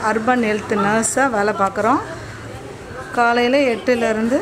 urban health நர்ஸாக வேலை பார்க்குறோம் காலையில் எட்டுலேருந்து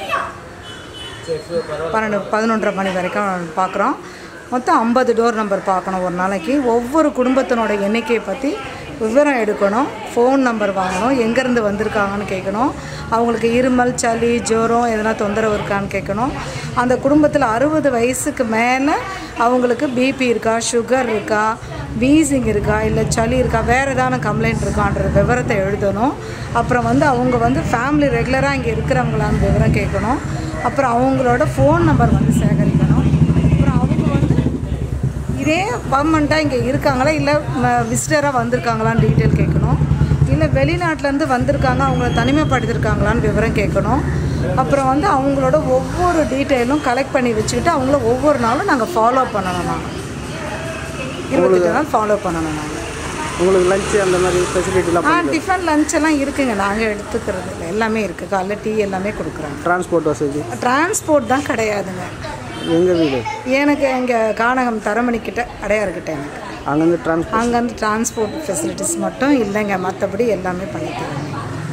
பன்னெண்டு பதினொன்றரை மணி வரைக்கும் பார்க்குறோம் மொத்தம் ஐம்பது டோர் நம்பர் பார்க்கணும் ஒரு நாளைக்கு ஒவ்வொரு குடும்பத்தினோட எண்ணிக்கையை பற்றி விவரம் எடுக்கணும் ஃபோன் நம்பர் வாங்கணும் எங்கேருந்து வந்திருக்காங்கன்னு கேட்கணும் அவங்களுக்கு இருமல் சளி ஜுரம் எதனா தொந்தரவு இருக்கான்னு கேட்கணும் அந்த குடும்பத்தில் அறுபது வயசுக்கு மேலே அவங்களுக்கு பிபி இருக்கா சுகர் இருக்கா வீசிங் இருக்கா இல்லை சளி இருக்கா வேறு ஏதான கம்ப்ளைண்ட் இருக்கான்ற விவரத்தை எழுதணும் அப்புறம் வந்து அவங்க வந்து ஃபேமிலி ரெகுலராக இங்கே இருக்கிறவங்களான்னு விவரம் கேட்கணும் அப்புறம் அவங்களோட ஃபோன் நம்பர் வந்து சேகரிக்கணும் அப்புறம் அவங்க வந்து இதே பர்மனெண்ட்டாக இங்கே இருக்காங்களா இல்லை விசிட்டராக வந்திருக்காங்களான்னு டீட்டெயில் கேட்கணும் இல்லை வெளிநாட்டிலேருந்து வந்திருக்காங்க அவங்கள தனிமைப்படுத்திருக்காங்களான்னு விவரம் கேட்கணும் அப்புறம் வந்து அவங்களோட ஒவ்வொரு டீட்டெயிலும் கலெக்ட் பண்ணி வச்சுக்கிட்டு அவங்கள ஒவ்வொரு நாளும் நாங்கள் ஃபாலோ பண்ணணும் நாங்கள் இருபத்தெட்டு நாள் ஃபாலோ பண்ணணும் நாங்கள் உங்களுக்கு லஞ்சு அந்த மாதிரி ஃபெசிலிட்டிலாம் ஆ டிஃபன் லஞ்ச் எல்லாம் இருக்குங்க நாங்கள் எடுத்துக்கிறது இல்லை எல்லாமே இருக்குது காலைல டீ எல்லாமே கொடுக்குறாங்க டிரான்ஸ்போர்ட் வசதி டிரான்ஸ்போர்ட் தான் கிடையாதுங்க எங்கள் வீடு எனக்கு இங்கே கானகம் தரமணிக்கிட்ட அடையாறுக்கிட்ட எனக்கு அங்கேருந்து டிரான்ஸ்போர்ட் அங்கேருந்து டிரான்ஸ்போர்ட் ஃபெசிலிட்டிஸ் மட்டும் இல்லைங்க மற்றபடி எல்லாமே பண்ணித்தராங்க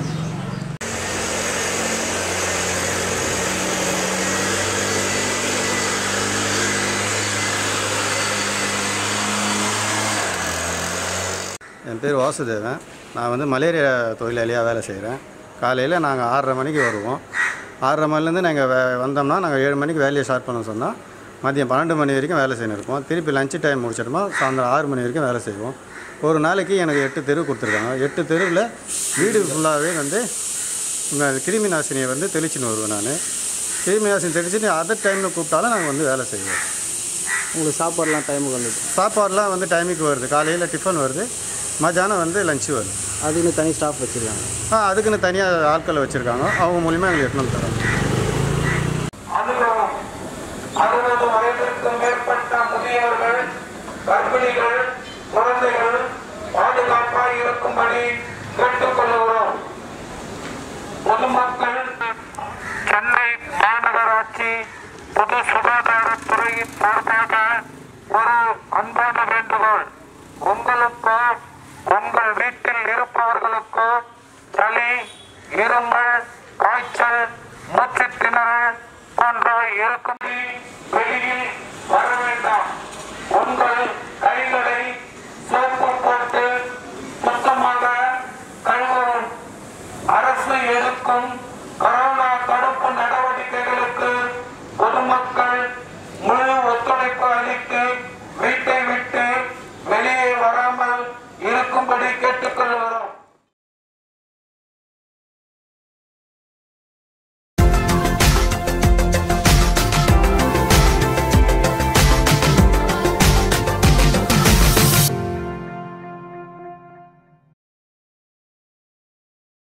என் பேர் வாசுதேவன் நான் வந்து மலேரியா தொழிலாளியாக வேலை செய்கிறேன் காலையில் நாங்கள் ஆறரை மணிக்கு வருவோம் ஆறரை மணிலேருந்து நாங்கள் வே வந்தோம்னா நாங்கள் ஏழு மணிக்கு வேலையை ஸ்டார்ட் பண்ண சொன்னால் மதியம் பன்னெண்டு மணி வரைக்கும் வேலை செய்யணும் இருப்போம் திருப்பி லஞ்சு டைம் முடிச்சிட்டோமா சாயந்தரம் ஆறு மணி வரைக்கும் வேலை செய்வோம் ஒரு நாளைக்கு எனக்கு எட்டு தெரு கொடுத்துருக்காங்க எட்டு தெருவில் வீடு ஃபுல்லாகவே வந்து இந்த கிருமி நாசினியை வந்து தெளிச்சுன்னு வருவேன் நான் கிருமி நாசினி தெளிச்சுட்டு அதர் டைமில் கூப்பிட்டாலும் நாங்கள் வந்து வேலை செய்வோம் உங்களுக்கு சாப்பாடுலாம் டைமுக்கு வந்துட்டு சாப்பாடுலாம் வந்து டைமுக்கு வருது காலையில் டிஃபன் வருது மத்தியானம் வந்து லஞ்சு வருது அதுக்குன்னு தனி ஸ்டாஃப் வச்சுருக்காங்க ஆ அதுக்குன்னு தனியாக ஆட்களை வச்சுருக்காங்க அவங்க மூலிமா எங்களுக்கு எடுத்துன்னு வந்து தரோம் அனுபவம் அறுபது வயதிற்கு மேற்பட்ட முதியவர்கள் கர்ப்பிணிகள் குழந்தைகள் பாதுகாப்பாக இருக்கும்படி கேட்டுக்கொள்கிறோம் பொதுமக்கள் சென்னை மாநகராட்சி பொது சுகாதாரத்துறையின் சார்பாக ஒரு அன்பான வேண்டுகோள் உங்களுக்கோ உங்கள் வீட்டில் இருப்பவர்களுக்கோ சளி இருமல் காய்ச்சல் மூச்சுத் திணறல் போன்றவை இருக்கும் வெளியில் வர வேண்டாம் உங்கள் கைகளை சோப்பு போட்டு சுத்தமாக கழுவவும் அரசு எடுக்கும்